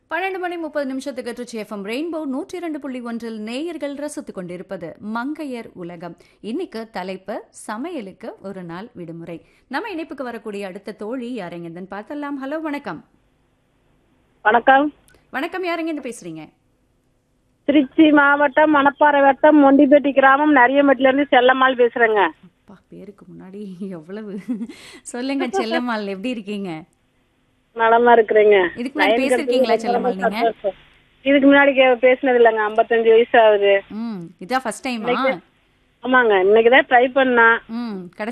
பன்னெண்டு மணி முப்பது நிமிஷத்துக்கு ட்ரிச்சி எஃப்எம் ரெயின்போ நூற்றி இரண்டு புள்ளி ஒன்றில் நேயர்கள் ரசித்துக் கொண்டிருப்பது மங்கையர் உலகம் இன்னைக்கு தலைப்பு சமையலுக்கு ஒரு நாள் விடுமுறை நம்ம இணைப்புக்கு வரக்கூடிய அடுத்த தோழி யாரெங்கன்னு பார்த்தலாம் ஹலோ வணக்கம் வணக்கம் வணக்கம் யாரெங்கன்னு பேசுறீங்க திருச்சி மாவட்டம் மணப்பாறை வட்டம் மொண்டிப்பேட்டி கிராமம் நரியமட்டில இருந்து செல்லம்மாள் பேசுறேங்க அப்பா பேருக்கு முன்னாடி எவ்வளவு சொல்லுங்க செல்லம்மாள் எப்படி இருக்கீங்க நலமா இருக்கிறேங்க இதுக்கு முன்னாடி பேசிருக்கீங்களா செல்லம்மாள் நீங்க இதுக்கு முன்னாடி கே- பேசினது இல்லைங்க ஐம்பத்தஞ்சு வயசு ஆகுது ம் இதான் ஃபர்ஸ்ட் டைமா ஆமாங்க இன்னைக்குதான் ட்ரை பண்ணா ம்